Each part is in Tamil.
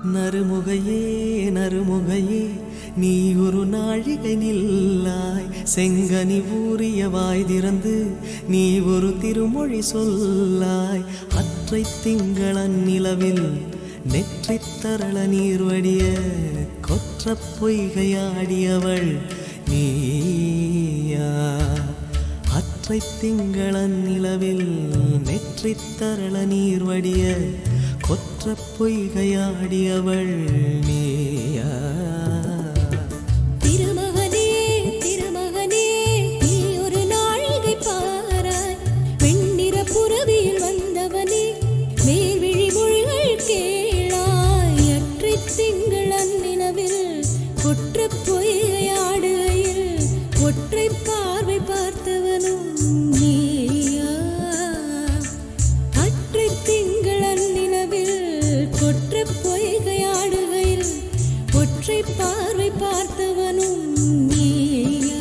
நறுமுகையே நறுமுகையே நீ ஒரு நாழிகை நில்லாய் செங்கனி ஊறிய வாய் திறந்து நீ ஒரு திருமொழி சொல்லாய் அற்றை திங்களன் நிலவில் நெற்றித் தரள நீர் வடிய கொற்ற பொய்கையாடியவள் நீயா அற்றை திங்களன் நிலவில் நெற்றித் தரள நீர் வடிய கொற்ற பொய்கையாடியவள் நீயா திருமகனே திருமகனே நீ ஒரு நாழிகை பாராய் வெண்ணிற புறவியில் வந்தவனே மேல்விழி மொழிகள் கேளாய் அற்றைத் திங்களன் நிலவில் கொற்றப் பொய்கையாடுகையில் ஒற்றை பார்வை பார்த்தவனும் நீயா அற்றைத் திங்களன் நிலவில் கொற்றப் பொய்கையாடுகையில் ஒற்றை பார்வை பார்த்தவனும் நீயா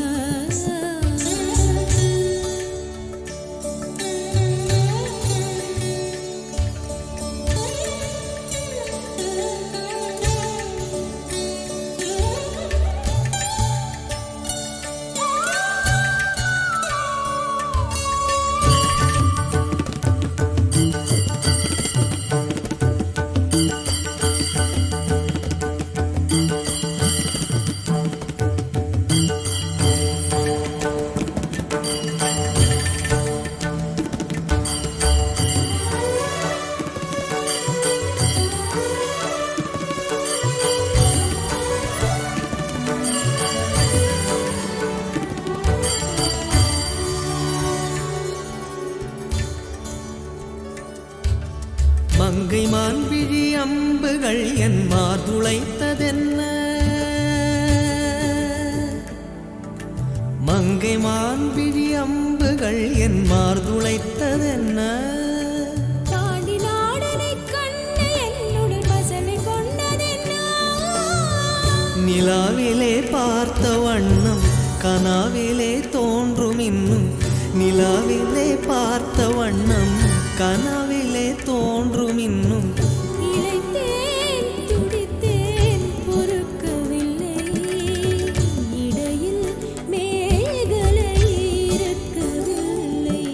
மங்கை மான்விழி அம்புகள் என் மார்துளைத்ததென்ன மங்கை மான்விழி அம்புகள் என் மார்துளைத்ததென்ன தாண்டி நாடனைக் கண்டு என்னுடன் பசலை கொண்டதென்ன நிலாவிலே பார்த்த வண்ணம் கனாவிலே தோன்றும் இன்னும் நிலாவிலே பார்த்த வண்ணம் கனாவிலே தோன்றும் இன்னும் இளைத்தேன் துடித்தேன் பொறுக்கவில்லை இடையில் மேகலை இருக்கவில்லை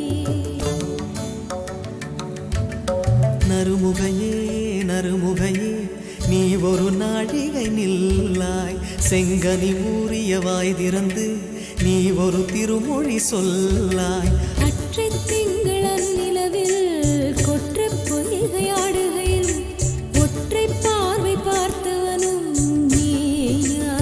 நறுமுகையே நறுமுகையே நீ ஒரு நாழிகை நில்லாய் செங்கனி ஊறிய வாய் திறந்து நீ ஒரு திருமொழி சொல்லாய் அற்றைத் திங்களன் நிலவில் கொற்றப் பொய்கையாடுகையில் ஒற்றை பார்வை பார்த்தவனும் நீயா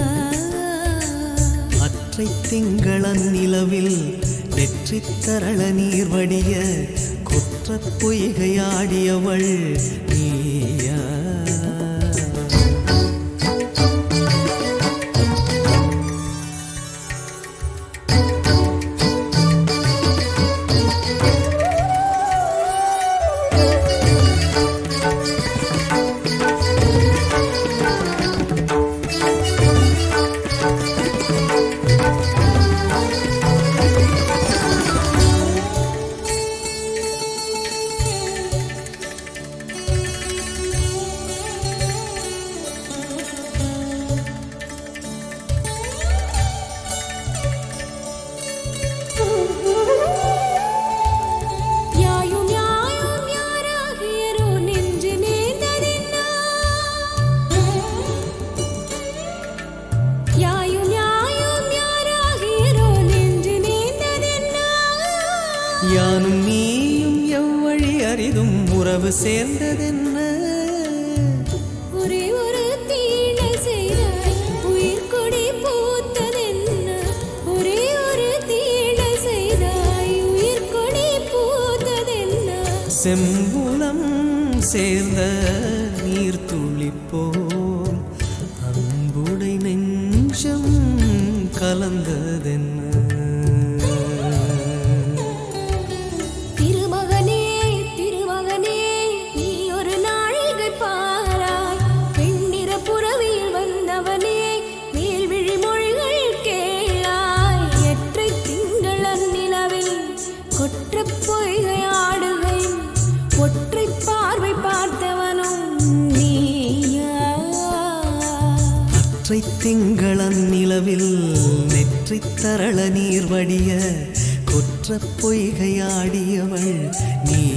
அற்றை திங்களன் நிலவில் நெற்றித் தரள நீர் வடிய குற்றப் பொய்கையாடியவள் நீயா யாயும் யாயும் யாராகியரோ நெஞ்சு நேர்ந்ததென்னா யாயும் யாயும் யாராகியரோ நெஞ்சு நேர்ந்ததென்னா யானும் நீயும் எவ்வழி அரிதும் உறவு சேர்ந்ததென்ன ஒரே ஒரு தீழை செய்தாய் உயிர் கொடி பூத்ததென்ன ஒரே ஒரு தீழை செய்தாய் உயிர் கொடி பூத்ததென்ன செம்புலம் சேர்ந்த நீர் துளிப்போம் அன்புடை நெஞ்சம் கலந்ததென்ன திருமகனே திருமகனே நீ ஒரு நாழிகை பாராய் பெண்ணிற புறவியில் வந்தவனே மேல்விழி மொழிகள் கேளாய் எற்றை திங்களன் நிலவில் கொற்றப் பொய்கை ஆடுகை ஒற்றை பார்வை பார்த்தவனும் நீயா திங்களன் நிலவில் நெற்றித் தரள நீர் வடிய கொற்ற பொய்கையாடியவள் நீ